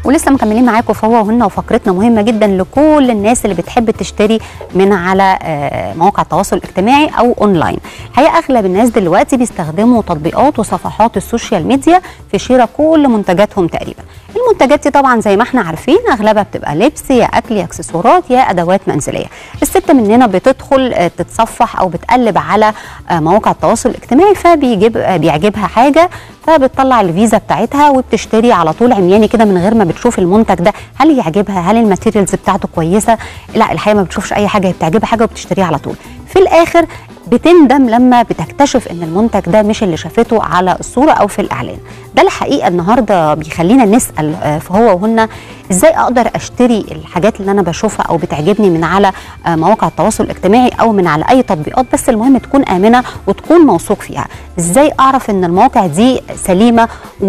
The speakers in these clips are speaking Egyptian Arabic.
ولسه مكملين معاكم فهو وهن وفقرتنا مهمه جدا لكل الناس اللي بتحب تشتري من على آه، مواقع التواصل الاجتماعي او اونلاين الحقيقه اغلب الناس دلوقتي بيستخدموا تطبيقات وصفحات السوشيال ميديا في شراء كل منتجاتهم تقريبا المنتجات دي طبعا زي ما احنا عارفين اغلبها بتبقى لبس يا اكل يا اكسسوارات يا ادوات منزليه الست مننا بتدخل آه، تتصفح او بتقلب على آه، مواقع التواصل الاجتماعي فبيجيب آه، بيعجبها حاجه فبتطلع الفيزا بتاعتها وبتشتري على طول عمياني كده من غير ما بتشوف المنتج ده هل يعجبها هل الماتيريالز بتاعته كويسه لا الحقيقه ما بتشوفش اي حاجه هي بتعجبها حاجه وبتشتريها على طول في الاخر بتندم لما بتكتشف ان المنتج ده مش اللي شافته على الصوره او في الاعلان ده الحقيقه النهارده بيخلينا نسال آه، فهو وهن ازاي اقدر اشتري الحاجات اللي انا بشوفها او بتعجبني من على آه، مواقع التواصل الاجتماعي او من على اي تطبيقات بس المهم تكون امنه وتكون موثوق فيها ازاي اعرف ان المواقع دي سليمه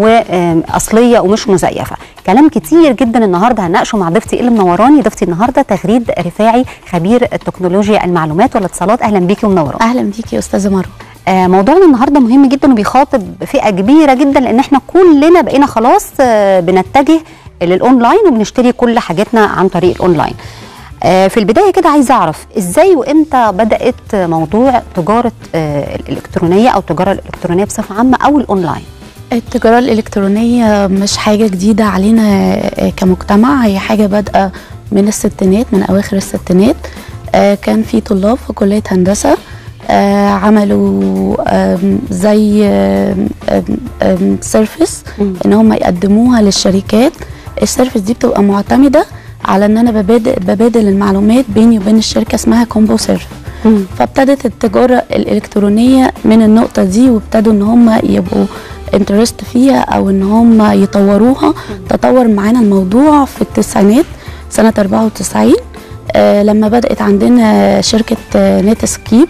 واصليه ومش مزيفه كلام كتير جدا النهارده هنناقشه مع ضيفتي اللي منوراني ضيفتي النهارده تغريد رفاعي خبير التكنولوجيا المعلومات والاتصالات اهلا بيكي ومنوراني اهلا بيكي يا استاذه مروه آه، موضوعنا النهارده مهم جدا وبيخاطب فئه كبيره جدا لان احنا كلنا بقينا خلاص آه، بنتجه للاونلاين وبنشتري كل حاجاتنا عن طريق الاونلاين آه، في البدايه كده عايزه اعرف ازاي وامتى بدات موضوع تجاره آه، الالكترونيه او التجاره الالكترونيه بصفه عامه او الاونلاين التجاره الالكترونيه مش حاجه جديده علينا آه، كمجتمع هي حاجه بادئه من الستينات من اواخر الستينات آه، كان في طلاب في كليه هندسه آه، عملوا آم، زي آم، آم، آم، سيرفيس مم. ان هم يقدموها للشركات السيرفيس دي بتبقى معتمده على ان انا ببادل ببادل المعلومات بيني وبين الشركه اسمها كومبو سيرف فابتدت التجاره الالكترونيه من النقطه دي وابتدوا ان هم يبقوا انترست فيها او ان هم يطوروها تطور معانا الموضوع في التسعينات سنه 94 آه لما بدات عندنا شركه آه نت سكيب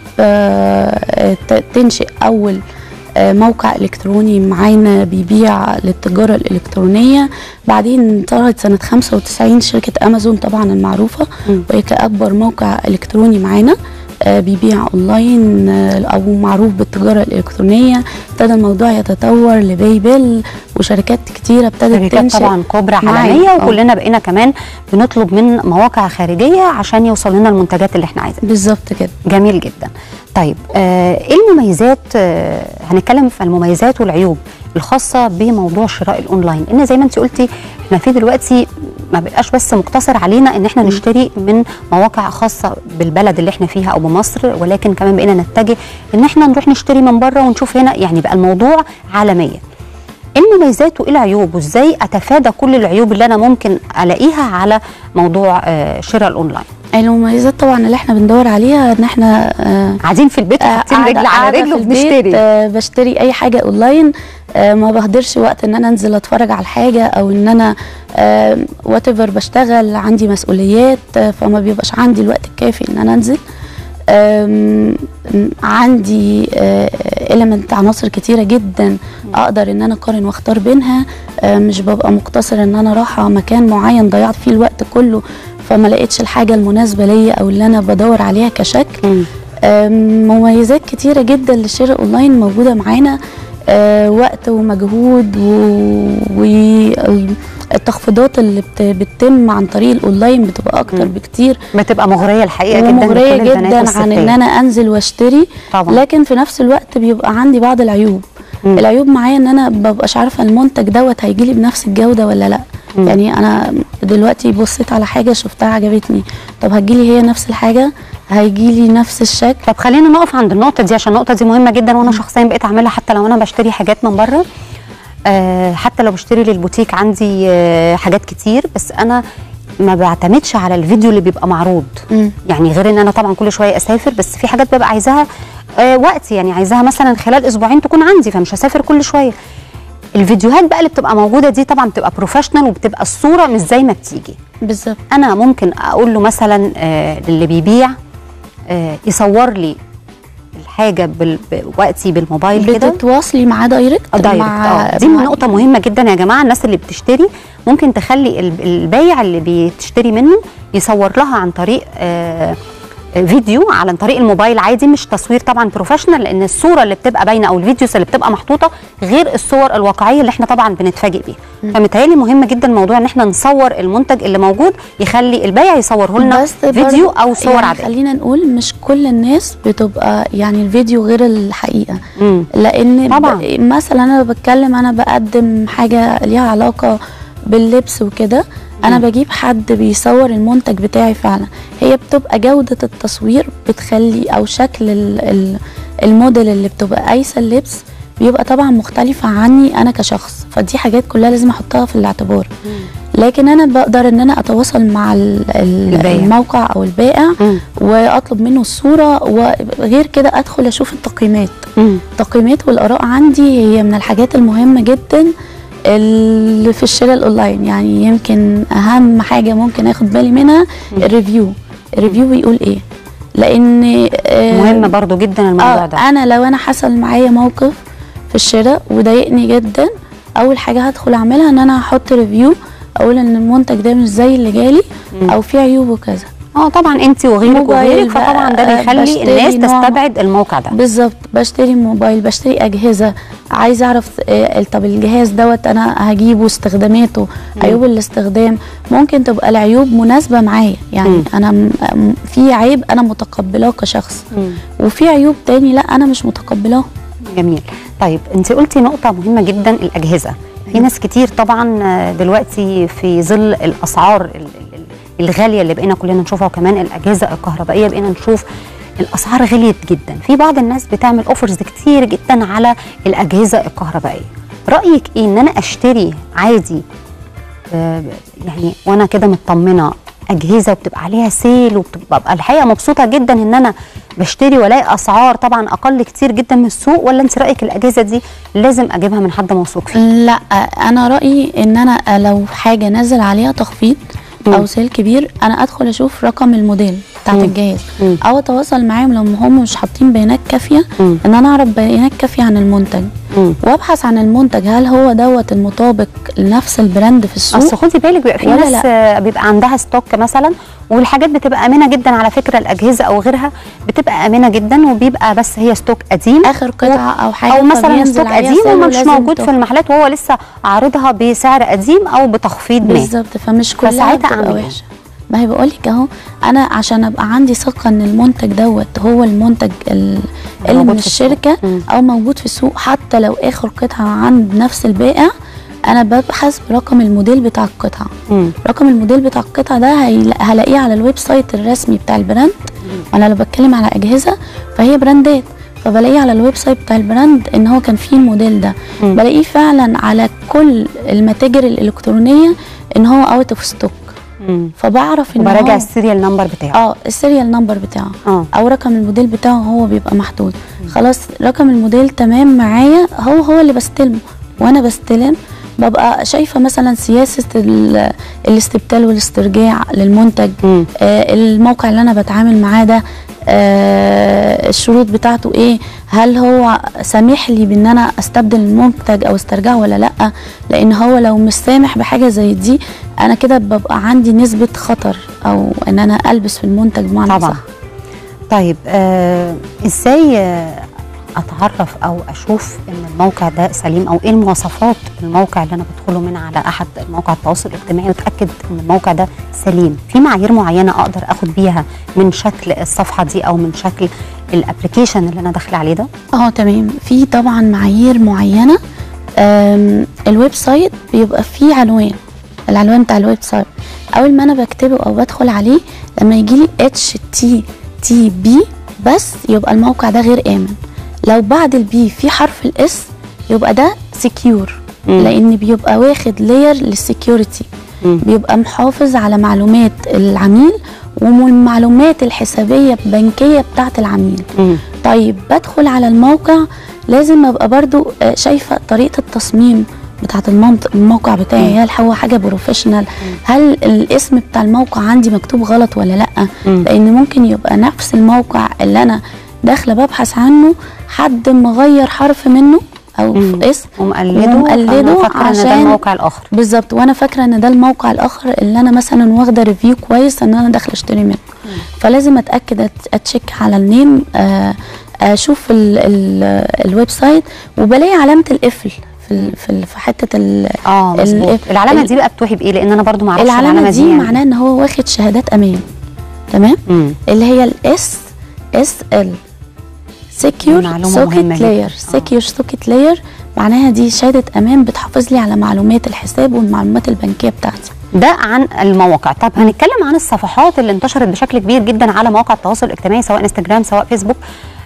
آه ت- تنشئ اول آه، موقع الكتروني معانا بيبيع للتجاره الالكترونيه بعدين ظهرت سنه 95 شركه امازون طبعا المعروفه مم. وهي كاكبر موقع الكتروني معانا آه، بيبيع اونلاين آه، او معروف بالتجاره الالكترونيه ابتدى الموضوع يتطور لباي بيل وشركات كتيره ابتدت شركات تنشئ طبعا كبرى معايا. عالميه آه. وكلنا بقينا كمان بنطلب من مواقع خارجيه عشان يوصل لنا المنتجات اللي احنا عايزينها بالظبط كده جميل جدا طيب آه، ايه المميزات آه، هنتكلم في المميزات والعيوب الخاصه بموضوع شراء الاونلاين ان زي ما انت قلتي احنا في دلوقتي ما بقاش بس مقتصر علينا ان احنا نشتري من مواقع خاصه بالبلد اللي احنا فيها او بمصر ولكن كمان بقينا نتجه ان احنا نروح نشتري من بره ونشوف هنا يعني بقى الموضوع عالميا ايه المميزات وايه العيوب وازاي اتفادى كل العيوب اللي انا ممكن الاقيها على موضوع آه، شراء الاونلاين المميزات طبعا اللي احنا بندور عليها ان احنا آه، قاعدين في البيت آه، حاطين قاعدة- رجل على قاعدة رجل في البيت، وبنشتري آه، بشتري اي حاجه اونلاين آه، ما بهدرش وقت ان انا انزل اتفرج على الحاجه او ان انا وات ايفر بشتغل عندي مسؤوليات آه، فما بيبقاش عندي الوقت الكافي ان انا انزل آم، م- عندي اليمنت عناصر كتيره جدا اقدر ان انا اقارن واختار بينها آه، مش ببقى مقتصر ان انا رايحه مكان معين ضيعت فيه الوقت كله فما لقيتش الحاجه المناسبه ليا او اللي انا بدور عليها كشكل مم. آم، مميزات كتيرة جدا للشراء اونلاين موجودة معانا آه، وقت ومجهود والتخفيضات اللي بت- بتتم عن طريق الاونلاين بتبقى اكتر مم. بكتير بتبقى مغريه الحقيقه جدا ومغرية لكل البنات جدا عن والستات. ان انا انزل واشتري طبعا لكن في نفس الوقت بيبقى عندي بعض العيوب مم. العيوب معايا ان انا مببقاش عارفه المنتج دوت هيجيلي بنفس الجوده ولا لا مم. يعني انا دلوقتي بصيت على حاجه شفتها عجبتني طب هتجيلي هي نفس الحاجه هيجيلي نفس الشكل طب خلينا نقف عند النقطه دي عشان النقطه دي مهمه جدا وانا شخصيا بقيت اعملها حتى لو انا بشتري حاجات من بره آه حتى لو بشتري للبوتيك عندي آه حاجات كتير بس انا ما بعتمدش على الفيديو اللي بيبقى معروض مم. يعني غير ان انا طبعا كل شويه اسافر بس في حاجات ببقى عايزاها آه وقت يعني عايزاها مثلا خلال اسبوعين تكون عندي فمش هسافر كل شويه الفيديوهات بقى اللي بتبقى موجوده دي طبعا بتبقى بروفيشنال وبتبقى الصوره مش زي ما بتيجي بالظبط انا ممكن اقول له مثلا آه للي بيبيع آه يصور لي الحاجه بال- بوقتي بالموبايل كده بتتواصلي معاه دايركت آه، دايركت اه دي مع- نقطه مهمه جدا يا جماعه الناس اللي بتشتري ممكن تخلي ال- البايع اللي بتشتري منه يصور لها عن طريق آه فيديو عن طريق الموبايل عادي مش تصوير طبعا بروفيشنال لان الصوره اللي بتبقى باينه او الفيديوز اللي بتبقى محطوطه غير الصور الواقعيه اللي احنا طبعا بنتفاجئ بيها فمتهيألي مهم جدا موضوع ان احنا نصور المنتج اللي موجود يخلي البائع يصوره لنا فيديو برضو او صور يعني عاديه خلينا نقول مش كل الناس بتبقى يعني الفيديو غير الحقيقه مم. لان طبعاً. ب... مثلا انا بتكلم انا بقدم حاجه ليها علاقه باللبس وكده انا بجيب حد بيصور المنتج بتاعي فعلا هي بتبقى جوده التصوير بتخلي او شكل ال... ال... الموديل اللي بتبقى قايسه اللبس بيبقى طبعا مختلفه عني انا كشخص فدي حاجات كلها لازم احطها في الاعتبار لكن انا بقدر ان انا اتواصل مع ال- ال- البائع. الموقع او البائع مم. واطلب منه الصوره وغير كده ادخل اشوف التقييمات مم. التقييمات والاراء عندي هي من الحاجات المهمه جدا اللي في الشراء الاونلاين يعني يمكن اهم حاجه ممكن اخد بالي منها الريفيو الريفيو بيقول ايه لان آه، مهم برضو جدا الموضوع اه ده انا لو انا حصل معايا موقف في الشراء وضايقني جدا اول حاجه هدخل اعملها ان انا هحط ريفيو اقول ان المنتج ده مش زي اللي جالي او فيه عيوب وكذا اه طبعا انت وغيرك موبايل وغيرك فطبعا ده بقى بيخلي بشتري الناس نوع- تستبعد الموقع ده بالظبط بشتري موبايل بشتري اجهزه عايزه اعرف آه، طب الجهاز دوت انا هجيبه استخداماته عيوب الاستخدام ممكن تبقى العيوب مناسبه معايا يعني مم. انا م- م- في عيب انا متقبلاه كشخص وفي عيوب تاني لا انا مش متقبلاه جميل طيب انت قلتي نقطه مهمه جدا الاجهزه في ناس كتير طبعا آه، دلوقتي في ظل الاسعار ال- ال- ال- الغاليه اللي بقينا كلنا نشوفها وكمان الاجهزه الكهربائيه بقينا نشوف الاسعار غليت جدا في بعض الناس بتعمل اوفرز كتير جدا على الاجهزه الكهربائيه رايك ايه ان انا اشتري عادي آه، يعني وانا كده مطمنه اجهزه وبتبقى عليها سيل وبتبقى الحقيقه مبسوطه جدا ان انا بشتري والاقي اسعار طبعا اقل كتير جدا من السوق ولا انت رايك الاجهزه دي لازم اجيبها من حد موثوق فيه لا انا رايي ان انا لو حاجه نزل عليها تخفيض مم. او سيل كبير انا ادخل اشوف رقم الموديل بتاعت مم. الجهاز مم. او اتواصل معاهم لو هم مش حاطين بيانات كافيه مم. ان انا اعرف بيانات كافيه عن المنتج مم. وابحث عن المنتج هل هو دوت المطابق لنفس البراند في اصل السوق خدي بالك بيبقى في ولا ناس آه، بيبقى عندها ستوك مثلا والحاجات بتبقى امنه جدا على فكره الاجهزه او غيرها بتبقى امنه جدا وبيبقى بس هي ستوك قديم اخر قطعه او حاجه او مثلا فبينزل ستوك عليها قديم سعر ومش ولازم موجود في تخ- المحلات وهو لسه عارضها بسعر قديم او بتخفيض ما بالظبط فمش كلها فساعتها بتبقى أعمل إيه؟ وحشه ما هي بقول لك اهو انا عشان ابقى عندي ثقه ان المنتج دوت هو المنتج ال- اللي موجود من في السوق. الشركه مم. او موجود في السوق حتى لو اخر قطعه عند نفس البائع انا ببحث برقم الموديل بتاع القطعه مم. رقم الموديل بتاع القطعه ده هيلا- هلاقيه على الويب سايت الرسمي بتاع البراند وانا لو بتكلم على اجهزه فهي براندات فبلاقيه على الويب سايت بتاع البراند ان هو كان فيه الموديل ده مم. بلاقيه فعلا على كل المتاجر الالكترونيه ان هو اوت اوف ستوك مم. فبعرف ان وبراجع هو السيريال نمبر بتاعه اه السيريال نمبر بتاعه اه او رقم الموديل بتاعه هو بيبقى محدود خلاص رقم الموديل تمام معايا هو هو اللي بستلمه وانا بستلم ببقى شايفه مثلا سياسه ال- الاستبدال والاسترجاع للمنتج مم. آه الموقع اللي انا بتعامل معاه ده آه الشروط بتاعته ايه هل هو سامح لي بان انا استبدل المنتج او استرجعه ولا لا لان هو لو مش سامح بحاجه زي دي انا كده ببقى عندي نسبه خطر او ان انا البس في المنتج بمعنى طبعا صح طيب آه ازاي آه اتعرف او اشوف ان الموقع ده سليم او ايه المواصفات الموقع اللي انا بدخله من على احد مواقع التواصل الاجتماعي واتاكد ان الموقع ده سليم في معايير معينه اقدر اخد بيها من شكل الصفحه دي او من شكل الابلكيشن اللي انا داخله عليه ده اه تمام في طبعا معايير معينه آم، الويب سايت بيبقى فيه عنوان العنوان بتاع الويب سايت اول ما انا بكتبه او بدخل عليه لما يجي لي اتش تي تي بي بس يبقى الموقع ده غير امن لو بعد البي في حرف الاس يبقى ده سكيور مم. لان بيبقى واخد لاير للسكيورتي مم. بيبقى محافظ على معلومات العميل والمعلومات الحسابيه البنكيه بتاعت العميل مم. طيب بدخل على الموقع لازم ابقى برضو آه، شايفه طريقه التصميم بتاعت المنطق الموقع بتاعي هل هو حاجه بروفيشنال هل الاسم بتاع الموقع عندي مكتوب غلط ولا لا مم. لان ممكن يبقى نفس الموقع اللي انا داخله ببحث عنه حد مغير حرف منه او مم. في اسم ومقلده ومقلده فأنا فاكره ان ده عشان- الموقع الاخر بالظبط وانا فاكره ان ده الموقع الاخر اللي انا مثلا واخده ريفيو كويس ان انا داخله اشتري منه فلازم اتاكد أت- اتشيك على النيم آه، اشوف ال ال الويب سايت وبلاقي علامه القفل في ال- في ال- في حته ال اه ال- مظبوط العلامه ال- دي بقى بتوحي بايه لان انا برضو ما اعرفش العلامه دي يعني. معناها ان هو واخد شهادات امان تمام مم. اللي هي الاس اس ال سكيور معلومة سوكيت مهمة جداً. لاير آه. سكيور سوكيت لاير معناها دي شهاده امان بتحافظ لي على معلومات الحساب والمعلومات البنكيه بتاعتي ده عن المواقع طب هنتكلم عن الصفحات اللي انتشرت بشكل كبير جدا على مواقع التواصل الاجتماعي سواء انستجرام سواء فيسبوك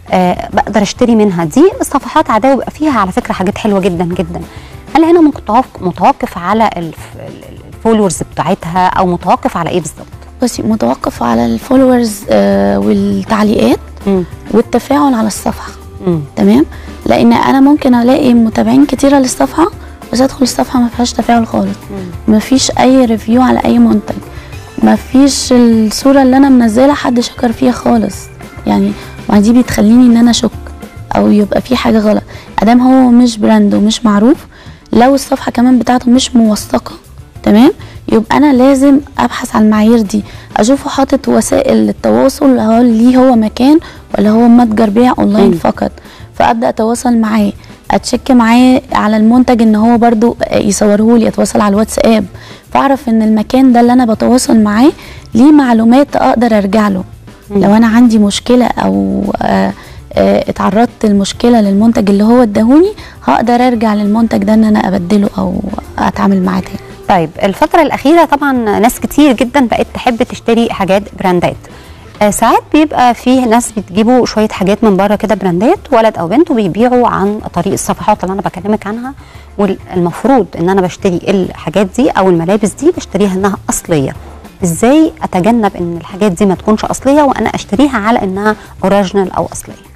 آه بقدر اشتري منها دي الصفحات عاديه ويبقى فيها على فكره حاجات حلوه جدا جدا هل هنا متوقف, متوقف على الف- ال- الفولورز بتاعتها او متوقف على ايه بالظبط بصي متوقف على الفولورز آه والتعليقات مم. والتفاعل على الصفحه مم. تمام لان انا ممكن الاقي متابعين كتيره للصفحه بس ادخل الصفحه ما فيهاش تفاعل خالص ما فيش اي ريفيو على اي منتج ما فيش الصوره اللي انا منزلها حد شكر فيها خالص يعني ما دي بتخليني ان انا اشك او يبقى في حاجه غلط ادام هو مش براند ومش معروف لو الصفحه كمان بتاعته مش موثقه تمام يبقى انا لازم ابحث على المعايير دي اشوفه حاطط وسائل التواصل هل ليه هو مكان ولا هو متجر بيع اونلاين مم. فقط فابدا اتواصل معاه اتشك معاه على المنتج ان هو برضو يصوره لي اتواصل على الواتساب فاعرف ان المكان ده اللي انا بتواصل معاه ليه معلومات اقدر ارجع له مم. لو انا عندي مشكله او آه آه اتعرضت لمشكله للمنتج اللي هو اداهوني هقدر ارجع للمنتج ده ان انا ابدله او اتعامل معاه تاني طيب الفترة الأخيرة طبعا ناس كتير جدا بقت تحب تشتري حاجات براندات آه ساعات بيبقى فيه ناس بتجيبوا شوية حاجات من بره كده براندات ولد أو بنت وبيبيعوا عن طريق الصفحات اللي أنا بكلمك عنها والمفروض إن أنا بشتري الحاجات دي أو الملابس دي بشتريها إنها أصلية إزاي أتجنب إن الحاجات دي ما تكونش أصلية وأنا أشتريها على إنها أوريجينال أو أصلية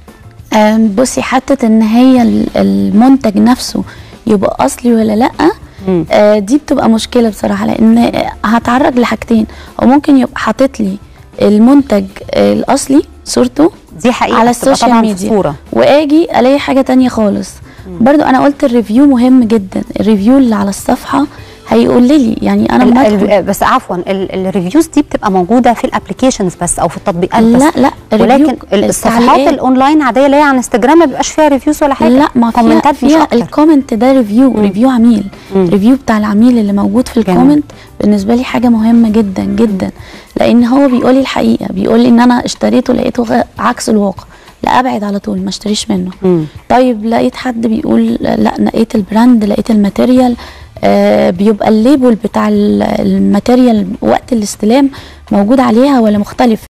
آم، بصي حتى ان هي ال- المنتج نفسه يبقى اصلي ولا لا مم. آه، دي بتبقى مشكله بصراحه لان هتعرض لحاجتين او ممكن يبقى حاطط لي المنتج آه، الاصلي صورته دي حقيقة على بتبقى السوشيال طبعا في ميديا صورة واجي الاقي حاجه تانية خالص برضو انا قلت الريفيو مهم جدا الريفيو اللي على الصفحه هيقول لي يعني انا ال- لما ال- أدخل- بس عفوا ال- الريفيوز دي بتبقى موجوده في الابلكيشنز بس او في التطبيقات بس لا لا الريفيو ولكن الصفحات التعليقات- الاونلاين عاديه اللي هي على انستجرام ما بيبقاش فيها ريفيوز ولا حاجه لا ما فيها, كومنتات مش فيها اكتر الكومنت ده ريفيو مم. ريفيو عميل مم. ريفيو بتاع العميل اللي موجود في جميل. الكومنت بالنسبه لي حاجه مهمه جدا جدا لان هو بيقول لي الحقيقه بيقول لي ان انا اشتريته لقيته غ- عكس الواقع لا ابعد على طول ما اشتريش منه مم. طيب لقيت حد بيقول لا لقيت البراند لقيت الماتيريال آه بيبقى الليبل بتاع ال- الماتيريال وقت الاستلام موجود عليها ولا مختلف